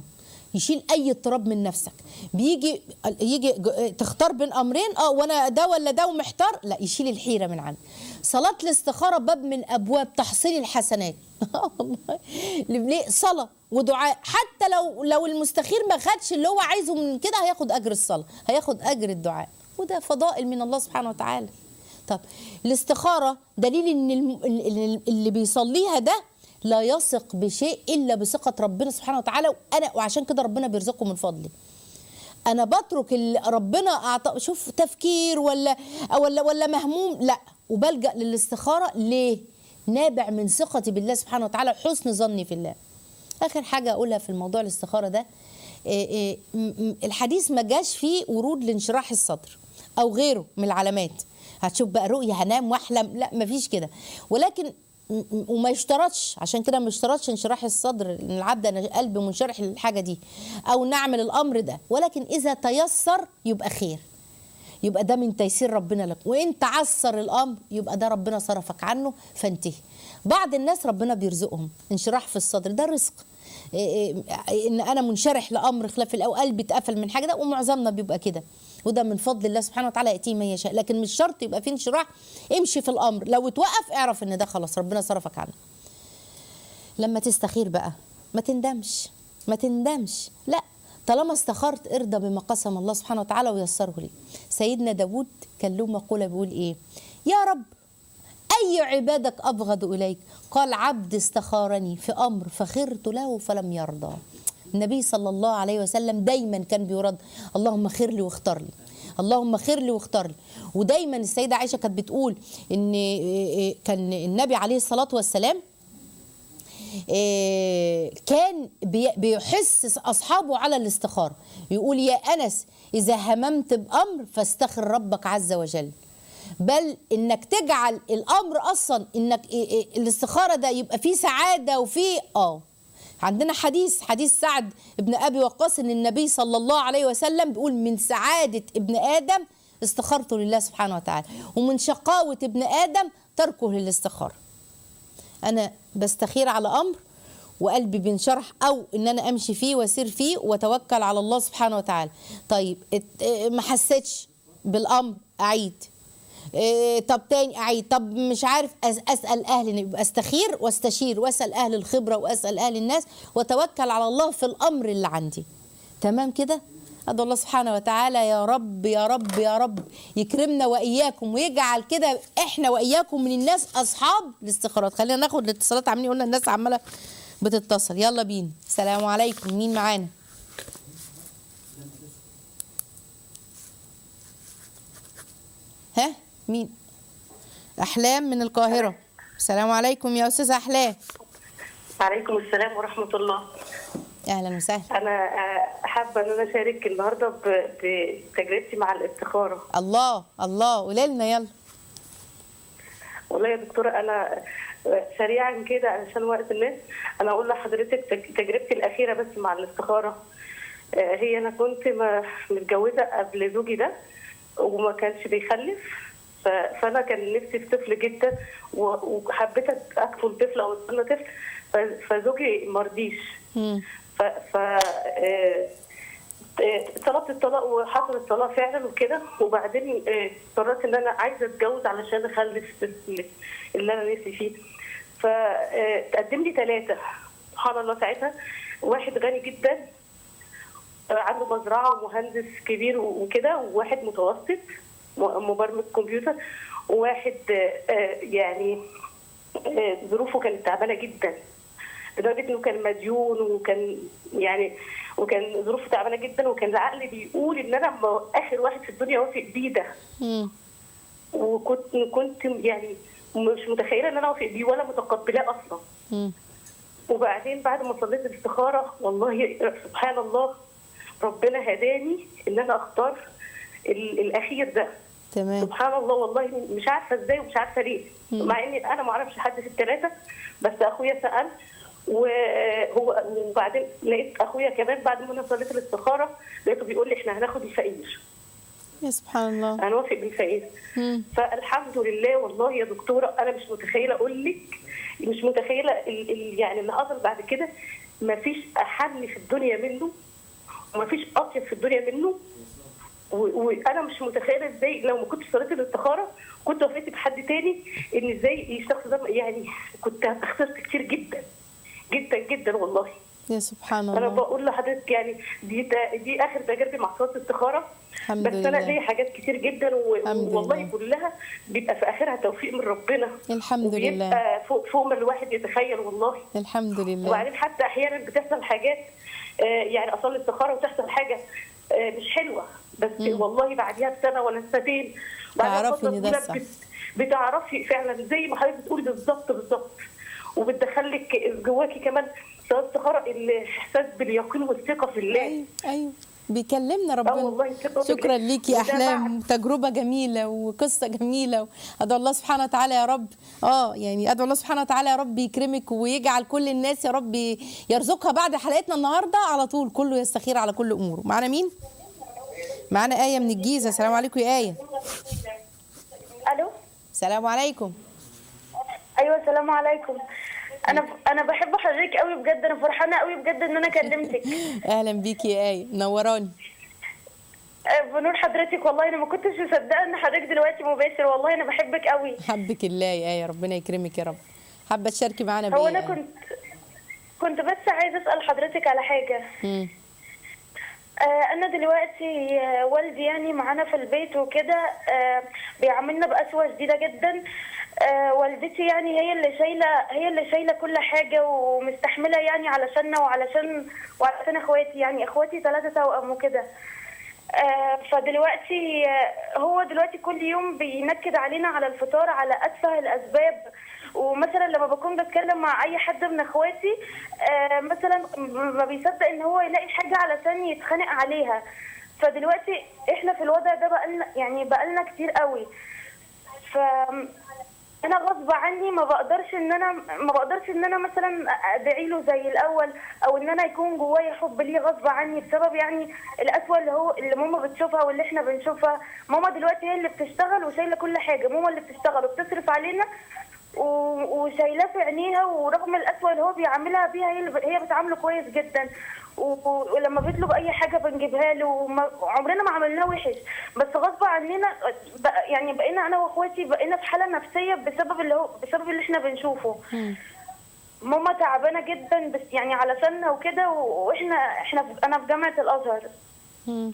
يشيل اي اضطراب من نفسك بيجي يجي ج- تختار بين امرين اه وانا ده ولا ده ومحتار لا يشيل الحيره من عندك صلاه الاستخاره باب من ابواب تحصيل الحسنات والله ليه صلاه ودعاء حتى لو لو المستخير ما خدش اللي هو عايزه من كده هياخد اجر الصلاه هياخد اجر الدعاء وده فضائل من الله سبحانه وتعالى طب الاستخاره دليل ان الم- ال- اللي بيصليها ده لا يثق بشيء الا بثقه ربنا سبحانه وتعالى وانا وعشان كده ربنا بيرزقه من فضله انا بترك اللي ربنا اعطى شوف تفكير ولا ولا ولا مهموم لا وبلجا للاستخاره ليه نابع من ثقتي بالله سبحانه وتعالى وحسن ظني في الله اخر حاجه اقولها في الموضوع الاستخاره ده إيه إيه م- م- الحديث ما جاش فيه ورود لانشراح الصدر او غيره من العلامات هتشوف بقى رؤيه هنام واحلم لا مفيش كده ولكن م- م- وما يشترطش عشان كده ما يشترطش انشراح الصدر ان العبد انا قلبي منشرح للحاجه دي او نعمل الامر ده ولكن اذا تيسر يبقى خير يبقى ده من تيسير ربنا لك وان تعسر الامر يبقى ده ربنا صرفك عنه فانتهي بعض الناس ربنا بيرزقهم انشراح في الصدر ده رزق إيه إيه ان انا منشرح لامر خلاف او قلبي اتقفل من حاجه ده ومعظمنا بيبقى كده وده من فضل الله سبحانه وتعالى ياتيه من يشاء لكن مش شرط يبقى في انشراح امشي في الامر لو اتوقف اعرف ان ده خلاص ربنا صرفك عنه لما تستخير بقى ما تندمش ما تندمش لا طالما استخرت ارضى بما قسم الله سبحانه وتعالى ويسره لي سيدنا داود كان له مقولة بيقول ايه يا رب أي عبادك أبغض إليك قال عبد استخارني في أمر فخرت له فلم يرضى النبي صلى الله عليه وسلم دايما كان بيرد اللهم خير لي واختار لي اللهم خير لي واختار لي ودايما السيدة عائشة كانت بتقول ان كان النبي عليه الصلاة والسلام إيه، كان بي- بيحس اصحابه على الاستخاره يقول يا انس اذا هممت بامر فاستخر ربك عز وجل بل انك تجعل الامر اصلا انك إيه- إيه الاستخاره ده يبقى فيه سعاده وفيه اه عندنا حديث حديث سعد ابن ابي وقاص ان النبي صلى الله عليه وسلم بيقول من سعاده ابن ادم استخارته لله سبحانه وتعالى ومن شقاوه ابن ادم تركه للاستخاره انا بستخير على امر وقلبي بينشرح او ان انا امشي فيه واسير فيه واتوكل على الله سبحانه وتعالى طيب ات- اه ما حسيتش بالامر اعيد اه طب تاني اعيد طب مش عارف أس- اسال اهل يبقى استخير واستشير واسال اهل الخبره واسال اهل الناس واتوكل على الله في الامر اللي عندي تمام كده أدعو الله سبحانه وتعالى يا رب يا رب يا رب يكرمنا وإياكم ويجعل كده إحنا وإياكم من الناس أصحاب الاستخارات خلينا ناخد الاتصالات عاملين قلنا الناس عمالة بتتصل يلا بينا السلام عليكم مين معانا ها مين أحلام من القاهرة السلام عليكم يا أستاذة أحلام عليكم السلام ورحمة الله أهلا وسهلا أنا آه، حابة إن أنا أشارك النهاردة ب- بتجربتي مع الاستخارة الله الله قولي لنا يلا والله يا دكتورة أنا آه، سريعا كده علشان وقت الناس أنا أقول لحضرتك تج- تجربتي الأخيرة بس مع الاستخارة آه، هي أنا كنت ما- متجوزة قبل زوجي ده وما كانش بيخلف ف- فأنا كان نفسي في طفل جدا و- وحبيت أكفل طفل أو أستنى طفل ف- فزوجي مرضيش مم. ف ف آه، آه، طلبت الطلاق وحصل الطلاق فعلا وكده وبعدين آه، قررت ان انا عايزه اتجوز علشان اخلف اللي- اللي انا نفسي فيه فتقدم لي ثلاثه سبحان الله ساعتها واحد غني جدا آه، عنده مزرعه ومهندس كبير وكده وواحد متوسط م- مبرمج كمبيوتر وواحد آه، آه، يعني آه، ظروفه كانت تعبانه جدا لدرجه انه كان مديون وكان يعني وكان ظروفه تعبانه جدا وكان العقل بيقول ان انا م- اخر واحد في الدنيا وافق بيه ده مم. وكنت كنت يعني مش متخيله ان انا اوافق بيه ولا متقبلاه اصلا مم. وبعدين بعد ما صليت الاستخاره والله سبحان الله ربنا هداني ان انا اختار ال- الاخير ده تمام سبحان الله والله مش عارفه ازاي ومش عارفه ليه مع اني انا ما اعرفش حد في الثلاثه بس اخويا سال وهو وبعدين لقيت اخويا كمان بعد ما انا صليت الاستخاره لقيته بيقول لي احنا هناخد الفقير يا سبحان الله هنوافق بالفقير مم. فالحمد لله والله يا دكتوره انا مش متخيله اقول لك مش متخيله ال ال يعني اللي حصل بعد كده ما فيش احن في الدنيا منه ومفيش اطيب في الدنيا منه و- وانا مش متخيله ازاي لو ما كنتش صليت الاستخاره كنت وافقت بحد تاني ان ازاي الشخص ده يعني كنت خسرت كتير جدا جدا جدا والله يا سبحان انا الله بقول لحضرتك يعني دي تا- دي اخر تجربتي مع صلاه الاستخاره الحمد بس انا لله. ليا حاجات كتير جدا و- الحمد والله لله. كلها بيبقى في اخرها توفيق من ربنا الحمد لله. وبيبقى فوق فوق ما الواحد يتخيل والله الحمد لله وبعدين حتى احيانا بتحصل حاجات آه، يعني اصلي استخاره وتحصل حاجه آه، مش حلوه بس والله بعديها بسنه ولا سنتين بعدها تعرفي فترة إن ده طويلة الصح. بت- بتعرفي فعلا زي ما حضرتك بتقولي بالظبط بالظبط وبتدخلك جواكي كمان صلاه استخاره الاحساس باليقين والثقه في الله ايوه ايوه بيكلمنا والله ربنا ثقة شكرا بالله. ليك يا وده احلام بعد- تجربه جميله وقصه جميله ادعو الله سبحانه وتعالى يا رب اه يعني ادعو الله سبحانه وتعالى يا رب يكرمك ويجعل كل الناس يا رب يرزقها بعد حلقتنا النهارده على طول كله يستخير على كل اموره معانا مين معانا ايه من الجيزه السلام عليكم يا ايه الو السلام عليكم ايوه السلام عليكم انا انا بحب حضرتك قوي بجد انا فرحانه قوي بجد ان انا كلمتك اهلا بيكي يا ايه نوراني آه، بنور حضرتك والله انا ما كنتش مصدقه ان حضرتك دلوقتي مباشر والله انا بحبك قوي حبك الله يا ايه ربنا يكرمك يا رب حابه تشاركي معانا هو بايه انا يا آية؟ كنت كنت بس عايزه اسال حضرتك على حاجه مم. آه، انا دلوقتي آه، والدي يعني معانا في البيت وكده آه، بيعاملنا بقسوه شديده جدا آه، والدتي يعني هي اللي شايله هي اللي شايله كل حاجه ومستحمله يعني علشاننا وعلشان وعلشان اخواتي يعني اخواتي ثلاثه توأم وكده آه، فدلوقتي آه، هو دلوقتي كل يوم بينكد علينا على الفطار على اتفه الاسباب ومثلا لما بكون بتكلم مع اي حد من اخواتي آه، مثلا ما بيصدق ان هو يلاقي حاجه علشان يتخانق عليها فدلوقتي احنا في الوضع ده بقالنا يعني بقالنا كتير قوي ف انا غصب عني ما بقدرش ان انا ما بقدرش ان انا مثلا ادعي له زي الاول او ان انا يكون جوايا حب ليه غصب عني بسبب يعني القسوه اللي هو اللي ماما بتشوفها واللي احنا بنشوفها ماما دلوقتي هي اللي بتشتغل وشايله كل حاجه ماما اللي بتشتغل وبتصرف علينا و- وشايلاه في عينيها ورغم القسوه اللي هو بيعاملها بيها هي اللي ب- هي بتعامله كويس جدا و- و- ولما بيطلب اي حاجه بنجيبها له وما- عمرنا ما عملناه وحش بس غصب عننا بق- يعني بقينا انا واخواتي بقينا في حاله نفسيه بسبب اللي هو بسبب اللي احنا بنشوفه ماما تعبانه جدا بس يعني علشاننا وكده و- واحنا احنا في- انا في جامعه الازهر مم.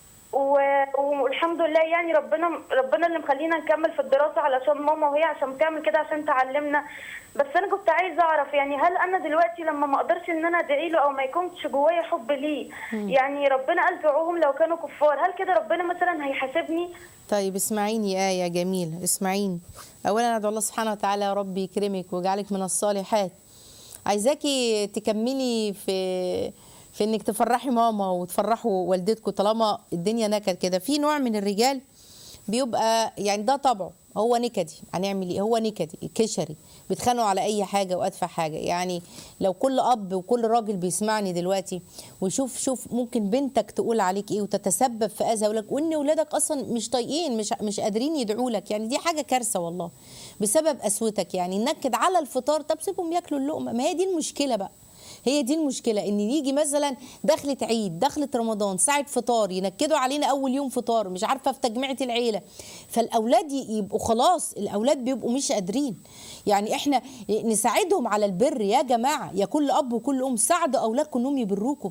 و- والحمد لله يعني ربنا ربنا اللي مخلينا نكمل في الدراسه علشان ماما وهي عشان بتعمل كده عشان تعلمنا بس انا كنت عايزه اعرف يعني هل انا دلوقتي لما ما اقدرش ان انا ادعي له او ما يكونش جوايا حب ليه يعني ربنا قال دعوهم لو كانوا كفار هل كده ربنا مثلا هيحاسبني طيب اسمعيني يا آية جميلة اسمعيني أولا أدعو الله سبحانه وتعالى يا رب يكرمك ويجعلك من الصالحات عايزاكي تكملي في في انك تفرحي ماما وتفرحوا والدتكم طالما الدنيا نكد كده في نوع من الرجال بيبقى يعني ده طبعه هو نكدي هنعمل ايه هو نكدي كشري بيتخانقوا على اي حاجه وادفع حاجه يعني لو كل اب وكل راجل بيسمعني دلوقتي ويشوف شوف ممكن بنتك تقول عليك ايه وتتسبب في اذى يقول لك وان ولادك اصلا مش طايقين مش مش قادرين يدعوا لك يعني دي حاجه كارثه والله بسبب قسوتك يعني نكد على الفطار طب سيبهم ياكلوا اللقمه ما هي دي المشكله بقى هي دي المشكله ان يجي مثلا دخلة عيد دخلة رمضان ساعه فطار ينكدوا علينا اول يوم فطار مش عارفه في تجميعه العيله فالاولاد ي- يبقوا خلاص الاولاد بيبقوا مش قادرين يعني احنا نساعدهم على البر يا جماعه يا كل اب وكل ام ساعدوا اولادكم انهم يبروكم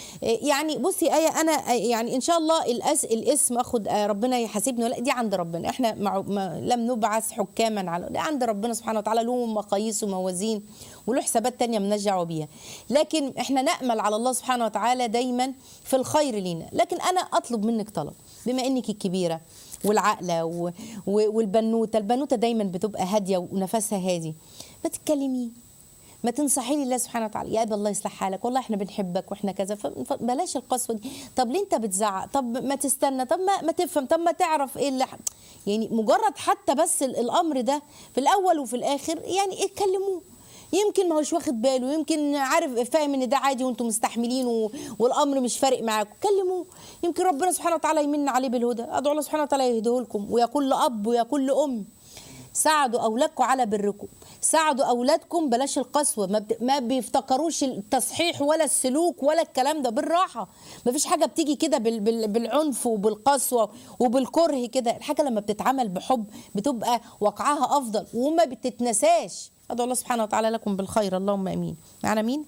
يعني بصي ايه انا يعني ان شاء الله الأس الاسم اخد آه، ربنا يحاسبني ولا دي عند ربنا احنا مع ما لم نبعث حكاما على ده عند ربنا سبحانه وتعالى له مقاييس وموازين وله حسابات تانية مالناش دعوه بيها لكن احنا نامل على الله سبحانه وتعالى دايما في الخير لينا لكن انا اطلب منك طلب بما انك الكبيره والعاقله و... و... والبنوته البنوته دايما بتبقى هاديه ونفسها هادي ما تتكلمي ما تنصحي لي الله سبحانه وتعالى يا ابي الله يصلح حالك والله احنا بنحبك واحنا كذا ف- فبلاش القسوه دي طب ليه انت بتزعق طب ما تستنى طب ما, ما تفهم طب ما تعرف ايه اللي ح- يعني مجرد حتى بس ال- الامر ده في الاول وفي الاخر يعني اتكلموه يمكن ما هوش واخد باله يمكن عارف فاهم ان ده عادي وانتم مستحملين و... والامر مش فارق معاكم كلموه يمكن ربنا سبحانه وتعالى يمن عليه بالهدى ادعو الله سبحانه وتعالى يهديه لكم ويا كل اب ويا كل ام ساعدوا اولادكم على بركم ساعدوا اولادكم بلاش القسوه ما, بت... ما بيفتكروش التصحيح ولا السلوك ولا الكلام ده بالراحه ما فيش حاجه بتيجي كده بال... بال... بالعنف وبالقسوه وبالكره كده الحاجه لما بتتعمل بحب بتبقى وقعها افضل وما بتتنساش ادعو الله سبحانه وتعالى لكم بالخير اللهم امين معنا مين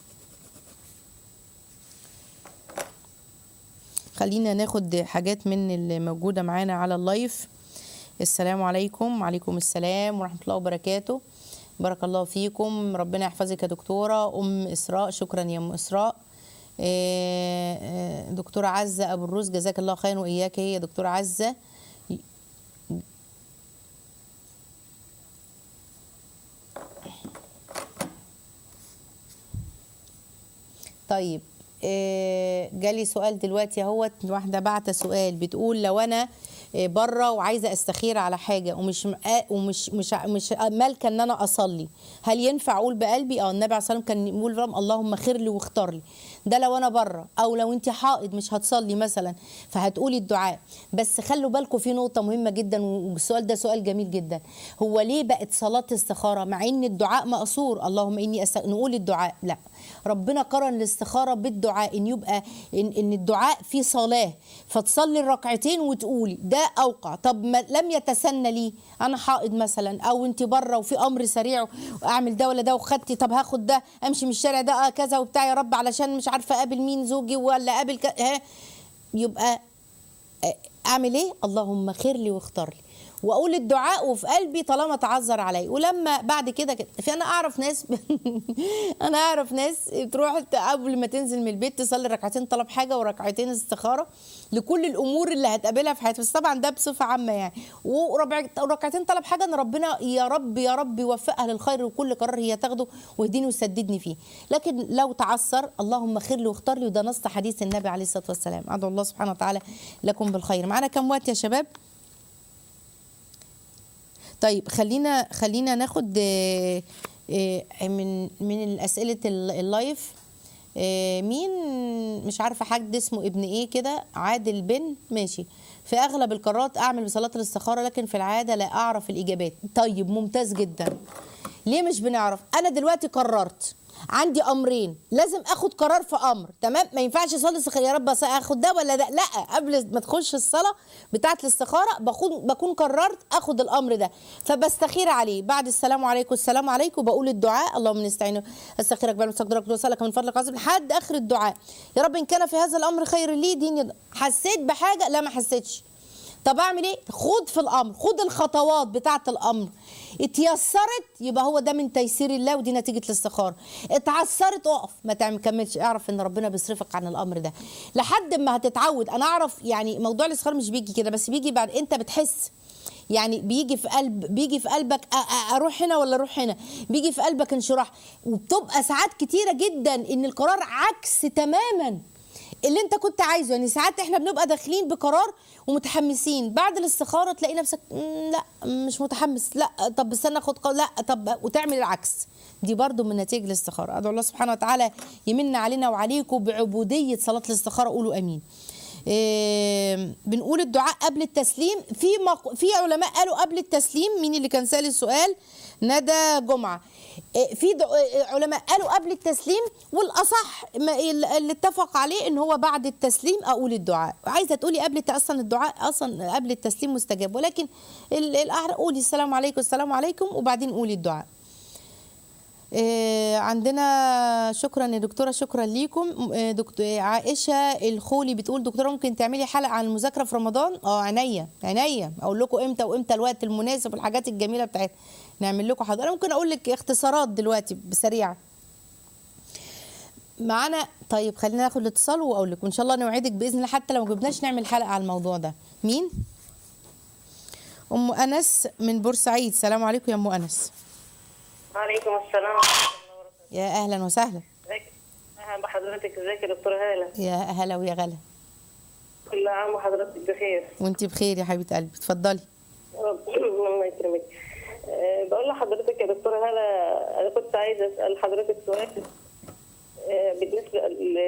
خلينا ناخد حاجات من اللي موجودة معانا على اللايف السلام عليكم وعليكم السلام ورحمة الله وبركاته بارك الله فيكم ربنا يحفظك يا دكتورة أم إسراء شكرا يا أم إسراء آه، آه، دكتورة عزة أبو الروس جزاك الله خيرا وإياك هي دكتورة عزة طيب آه، جالي سؤال دلوقتي اهوت واحده بعت سؤال بتقول لو انا آه، بره وعايزه استخير على حاجه ومش مقا- ومش مش مش مالكه ان انا اصلي هل ينفع اقول بقلبي اه النبي عليه الصلاه والسلام كان يقول رم اللهم خير لي واختار لي ده لو انا بره او لو انت حائض مش هتصلي مثلا فهتقولي الدعاء بس خلوا بالكم في نقطه مهمه جدا والسؤال ده سؤال جميل جدا هو ليه بقت صلاه استخاره مع ان الدعاء مقصور اللهم اني أست... نقول الدعاء لا ربنا قرن الاستخاره بالدعاء ان يبقى ان, إن الدعاء في صلاه فتصلي الركعتين وتقولي ده اوقع طب ما لم يتسنى لي انا حائض مثلا او انت بره وفي امر سريع واعمل ده ولا ده وخدتي طب هاخد ده امشي من الشارع ده آه كذا وبتاع يا رب علشان مش عارفه اقابل مين زوجي ولا اقابل ك... ها يبقى اعمل ايه اللهم خير لي واختار لي واقول الدعاء وفي قلبي طالما تعذر علي ولما بعد كده كده في انا اعرف ناس انا اعرف ناس تروح ت- قبل ما تنزل من البيت تصلي ركعتين طلب حاجه وركعتين استخاره لكل الامور اللي هتقابلها في حياتها بس طبعا ده بصفه عامه يعني وربع- وركعتين طلب حاجه ان ربنا يا رب يا رب يوفقها للخير وكل قرار هي تاخده واهديني وسددني فيه لكن لو تعثر اللهم خير لي واختار لي وده نص حديث النبي عليه الصلاه والسلام ادعو الله سبحانه وتعالى لكم بالخير معانا كم وقت يا شباب طيب خلينا خلينا ناخد آه، آه، من من اسئله ال- اللايف آه، مين مش عارفه حد اسمه ابن ايه كده عادل بن ماشي في اغلب القارات اعمل بصلاه الاستخاره لكن في العاده لا اعرف الاجابات طيب ممتاز جدا ليه مش بنعرف انا دلوقتي قررت عندي امرين لازم اخد قرار في امر تمام ما ينفعش اصلي استخاره يا رب أص- اخد ده ولا ده لا قبل ما تخش الصلاه بتاعه الاستخاره بكون بكون قررت اخد الامر ده فبستخير عليه بعد السلام عليكم السلام عليكم بقول الدعاء اللهم نستعين استخيرك بعد مستقدرك واسالك من فضلك عظيم لحد اخر الدعاء يا رب ان كان في هذا الامر خير لي ديني حسيت بحاجه لا ما حسيتش طب اعمل ايه خد في الامر خد الخطوات بتاعه الامر اتيسرت يبقى هو ده من تيسير الله ودي نتيجه الاستخاره اتعثرت اقف ما تعمل كملش اعرف ان ربنا بيصرفك عن الامر ده لحد ما هتتعود انا اعرف يعني موضوع الاستخاره مش بيجي كده بس بيجي بعد انت بتحس يعني بيجي في قلب بيجي في قلبك أ- أ- اروح هنا ولا اروح هنا بيجي في قلبك انشراح وبتبقى ساعات كتيره جدا ان القرار عكس تماما اللي انت كنت عايزه يعني ساعات احنا بنبقى داخلين بقرار ومتحمسين بعد الاستخاره تلاقي نفسك "مم، لا مش متحمس لا طب استنى اخد قرار لا طب وتعمل العكس دي برضو من نتائج الاستخاره ادعو الله سبحانه وتعالى يمن علينا وعليكم بعبوديه صلاه الاستخاره قولوا امين إيه بنقول الدعاء قبل التسليم في مق... في علماء قالوا قبل التسليم مين اللي كان سال السؤال ندى جمعه إيه في دع... إيه علماء قالوا قبل التسليم والاصح ما اللي اتفق عليه ان هو بعد التسليم اقول الدعاء عايزه تقولي قبل الت- اصلا الدعاء اصلا قبل التسليم مستجاب ولكن ال- الاحرى قولي السلام عليكم السلام عليكم وبعدين قولي الدعاء آه، عندنا شكرا يا دكتوره شكرا ليكم آه، دكتور عائشه الخولي بتقول دكتوره ممكن تعملي حلقه عن المذاكره في رمضان اه عينيا عينيا اقول لكم امتى وامتى الوقت المناسب والحاجات الجميله بتاعتنا نعمل لكم حاضر انا ممكن اقول لك اختصارات دلوقتي بسريعه معانا طيب خلينا ناخد الاتصال واقول لك وان شاء الله نوعدك باذن الله حتى لو ما جبناش نعمل حلقه على الموضوع ده مين ام انس من بورسعيد سلام عليكم يا ام انس وعليكم السلام ورحمه الله وبركاته يا اهلا وسهلا ازيك اهلا بحضرتك ازيك يا دكتوره هاله يا هلا ويا غلا كل عام وحضرتك بخير وانت بخير يا حبيبه قلبي اتفضلي الله يكرمك أه، بقول لحضرتك يا دكتوره هاله انا كنت عايزه اسال حضرتك سؤال أه، بالنسبه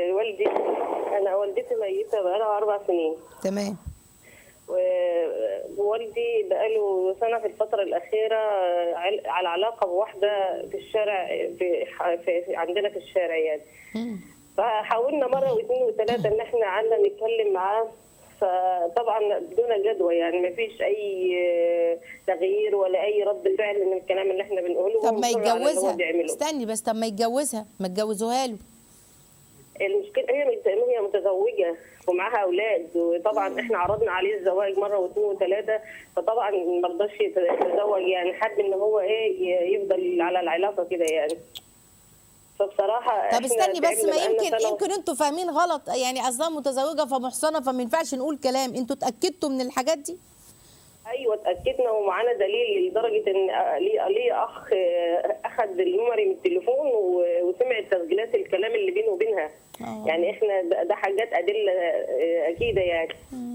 لوالدي انا والدتي ميته بقالها اربع سنين تمام والدي بقاله سنة في الفترة الأخيرة عل- على علاقة بواحدة في الشارع في, في, في عندنا في الشارع يعني فحاولنا مرة واثنين وثلاثة إن إحنا قعدنا نتكلم معاه فطبعا بدون جدوى يعني ما فيش أي تغيير ولا أي رد فعل من الكلام اللي إحنا بنقوله طب ما ومصر على اللي هو يتجوزها بيعمله. استني بس طب ما يتجوزها ما تجوزوها له المشكله هي مت- هي متزوجه ومعاها اولاد وطبعا احنا عرضنا عليه الزواج مره واثنين وثلاثه فطبعا ما رضاش يت- يتزوج يعني حب ان هو ايه ي- يفضل على العلاقه كده يعني فبصراحه طب إحنا استني بس تعبنا ما بقالنا يمكن سنة يمكن انتوا فاهمين غلط يعني اصلا متزوجه فمحصنه فما ينفعش نقول كلام انتوا اتاكدتوا من الحاجات دي ايوه اتاكدنا ومعانا دليل لدرجه ان ليه ليه اخ اخذ النمري من التليفون و- وسمع تسجيلات الكلام اللي بينه وبينها آه. يعني احنا ده ده حاجات ادله اكيده يعني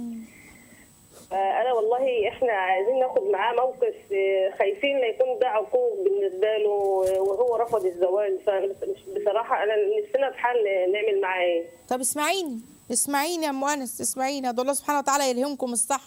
انا والله احنا عايزين ناخد معاه موقف آه، خايفين لا يكون ده عقوق بالنسبه له وهو رفض الزواج فبصراحه انا نفسنا في حل نعمل معاه ايه طب اسمعيني اسمعيني يا ام انس اسمعيني ادعو الله سبحانه وتعالى يلهمكم الصح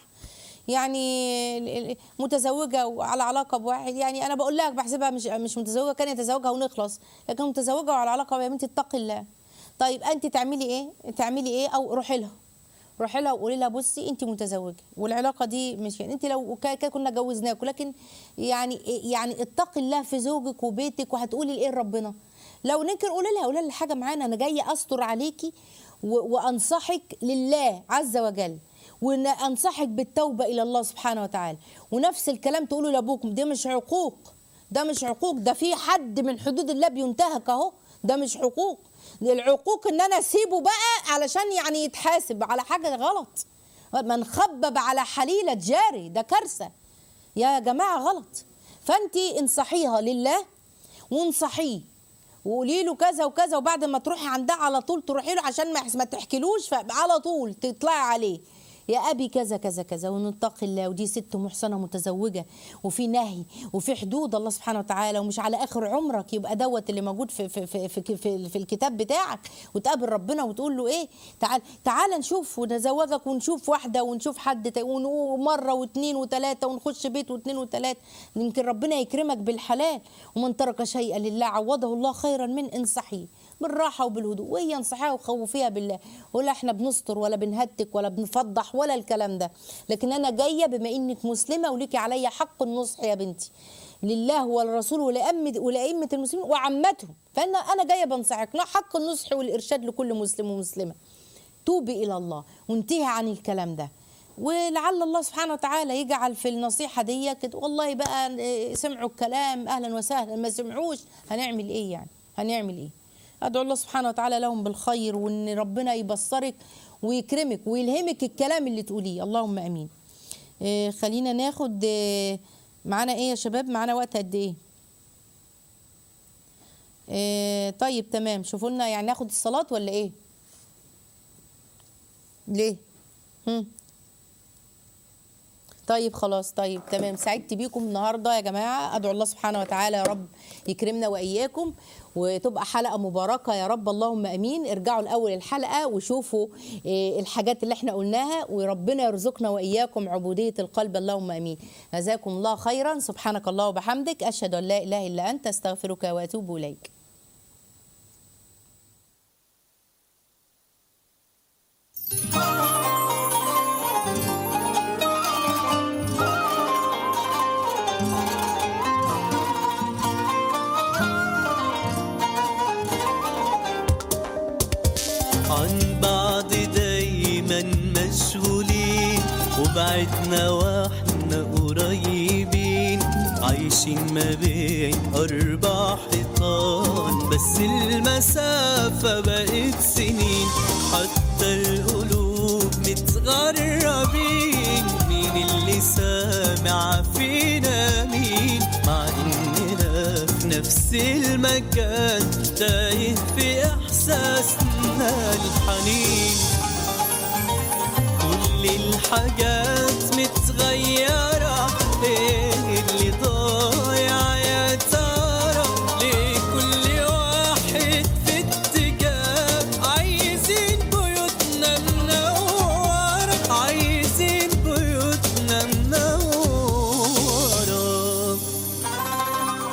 يعني ال- ال- متزوجه وعلى علاقه بواحد يعني انا بقول لك بحسبها مش مش متزوجه كان يتزوجها ونخلص لكن متزوجه وعلى علاقه يا بنتي اتقي الله طيب انت تعملي ايه تعملي ايه او روحي لها روحي لها وقولي لها بصي انت متزوجه والعلاقه دي مش يعني انت لو كا- كا كنا جوزناكوا لكن يعني يعني اتقي الله في زوجك وبيتك وهتقولي ايه لربنا لو ننكر قولي لها قولي لها حاجه معانا انا جايه استر عليكي و- وانصحك لله عز وجل وان انصحك بالتوبه الى الله سبحانه وتعالى ونفس الكلام تقوله لابوكم ده مش عقوق ده مش عقوق ده في حد من حدود الله بينتهك اهو ده مش حقوق العقوق ان انا اسيبه بقى علشان يعني يتحاسب على حاجه غلط من خبب على حليله جاري ده كارثه يا جماعه غلط فانت انصحيها لله وانصحيه وقولي له كذا وكذا وبعد ما تروحي عندها على طول تروحي له عشان ما يحس- ما تحكيلوش فعلى طول تطلعي عليه يا ابي كذا كذا كذا ونتقي الله ودي ست محصنه متزوجه وفي نهي وفي حدود الله سبحانه وتعالى ومش على اخر عمرك يبقى دوت اللي موجود في في في في, في, في الكتاب بتاعك وتقابل ربنا وتقول له ايه تعال تعال نشوف ونزوجك ونشوف واحده ونشوف حد تا- ون- ومره واثنين وثلاثه ونخش بيت واثنين وثلاثه يمكن ربنا يكرمك بالحلال ومن ترك شيئا لله عوضه الله خيرا من انصحيه بالراحه وبالهدوء وهي انصحيها وخوفيها بالله ولا احنا بنستر ولا بنهتك ولا بنفضح ولا الكلام ده لكن انا جايه بما انك مسلمه وليكي عليا حق النصح يا بنتي لله والرسول ولأئمة ولأئمة المسلمين وعامتهم فانا انا جايه بنصحك لا حق النصح والارشاد لكل مسلم ومسلمه توبي الى الله وانتهي عن الكلام ده ولعل الله سبحانه وتعالى يجعل في النصيحه دي كده والله بقى إيه، سمعوا الكلام اهلا وسهلا ما سمعوش هنعمل ايه يعني هنعمل ايه ادعو الله سبحانه وتعالى لهم بالخير وان ربنا يبصرك ويكرمك ويلهمك الكلام اللي تقوليه اللهم امين إيه خلينا ناخد إيه معانا ايه يا شباب معانا وقت قد ايه إيه طيب تمام شوفوا لنا يعني ناخد الصلاه ولا ايه ليه هم. طيب خلاص طيب تمام سعدت بيكم النهارده يا جماعه ادعو الله سبحانه وتعالى يا رب يكرمنا واياكم وتبقى حلقه مباركه يا رب اللهم امين ارجعوا الاول الحلقه وشوفوا إيه، الحاجات اللي احنا قلناها وربنا يرزقنا واياكم عبوديه القلب اللهم امين جزاكم الله خيرا سبحانك الله وبحمدك اشهد ان لا اله الا انت استغفرك واتوب اليك عن بعض دايما مشغولين وبعدنا واحنا قريبين عايشين ما بين أربع حيطان بس المسافة بقت سنين حتى القلوب متغربين مين اللي سامع فينا مين مع إننا في نفس المكان تايه في إحساسنا الحنين كل الحاجات